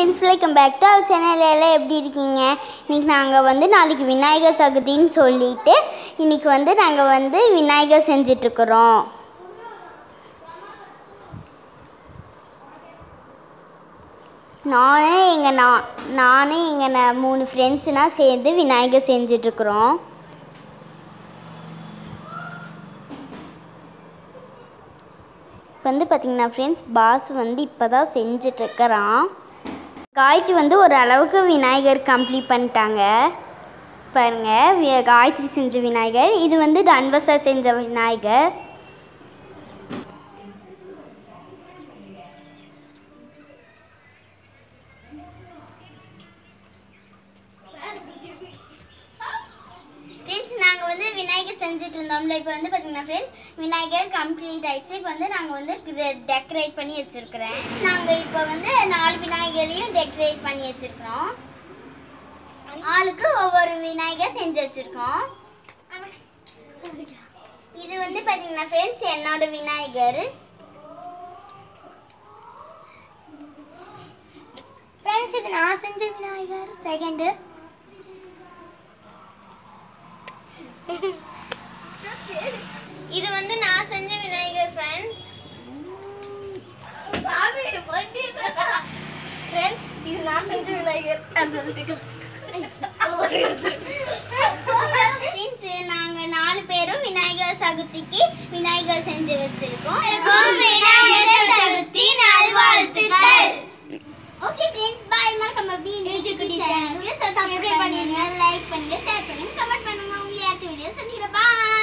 Friends welcome back to our channel எல்லாம் எப்படி இருக்கீங்க இன்றைக்கி நாங்கள் வந்து நாளைக்கு விநாயகர் சதுர்த்தின்னு சொல்லிட்டு இன்றைக்கி வந்து நாங்கள் வந்து விநாயகர் செஞ்சிட்ருக்குறோம் நானே எங்கள் நான் நானே எங்கள் ந மூணு ஃப்ரெண்ட்ஸுனால் சேர்ந்து விநாயகர் செஞ்சிட்ருக்குறோம் இப்போ வந்து பார்த்திங்கன்னா ஃப்ரெண்ட்ஸ் பாஸ் வந்து இப்போ தான் செஞ்சிட்ருக்கிறான் காயத்ரி வந்து ஒரு அளவுக்கு விநாயகர் கம்ப்ளீட் பண்ணிட்டாங்க பாருங்க வி- காயத்ரி செஞ்ச விநாயகர் இது வந்து தன்வசா செஞ்ச விநாயகர் ஃப்ரெண்ட்ஸ் நாங்கள் வந்து விநாயகர் செஞ்சுட்டு இருந்தோம்ல இப்போ வந்து பார்த்தீங்கன்னா ஃப்ரெண்ட்ஸ் விநாயகர் கம்ப்ளீட் ஆயிடுச்சு இப்போ வந்து நாங்கள் வந்து டெக்கரேட் பண்ணி வச்சுருக்கிறேன் நாங்கள் இப்போ வந்து நாலு விநாயகரையும் டெக்கரேட் பண்ணி வச்சுருக்கிறோம் ஆளுக்கு ஒவ்வொரு விநாயகர் செஞ்சு வச்சுருக்கோம் இது வந்து பார்த்தீங்கன்னா ஃப்ரெண்ட்ஸ் என்னோட விநாயகர் ஃப்ரெண்ட்ஸ் இது நான் செஞ்ச விநாயகர் செகண்டு இது வந்து நான் செஞ்ச விநாயகர் ஃப்ரெண்ட்ஸ் ஃப்ரெண்ட்ஸ் இது நான் செஞ்ச விநாயகர் ஃப்ரெண்ட்ஸ் நாங்கள் நாலு பேரும் விநாயகர் சதுர்த்திக்கு விநாயகர் செஞ்சு வச்சிருக்கோம் விநாயகர் சதுர்த்தி நல்வாழ்த்துக்கள். ஓகே ஃப்ரெண்ட்ஸ் பாய் மறக்காம பிஜி குட்டி சேனலுக்கு சப்ஸ்கிரைப் பண்ணுங்க லைக் பண்ணுங்க ஷேர் பண்ணுங்க கமெண்ட் பண்ணுங்க உங்களை அடுத்த வீடியோ சந்திக்கிறேன் பாய்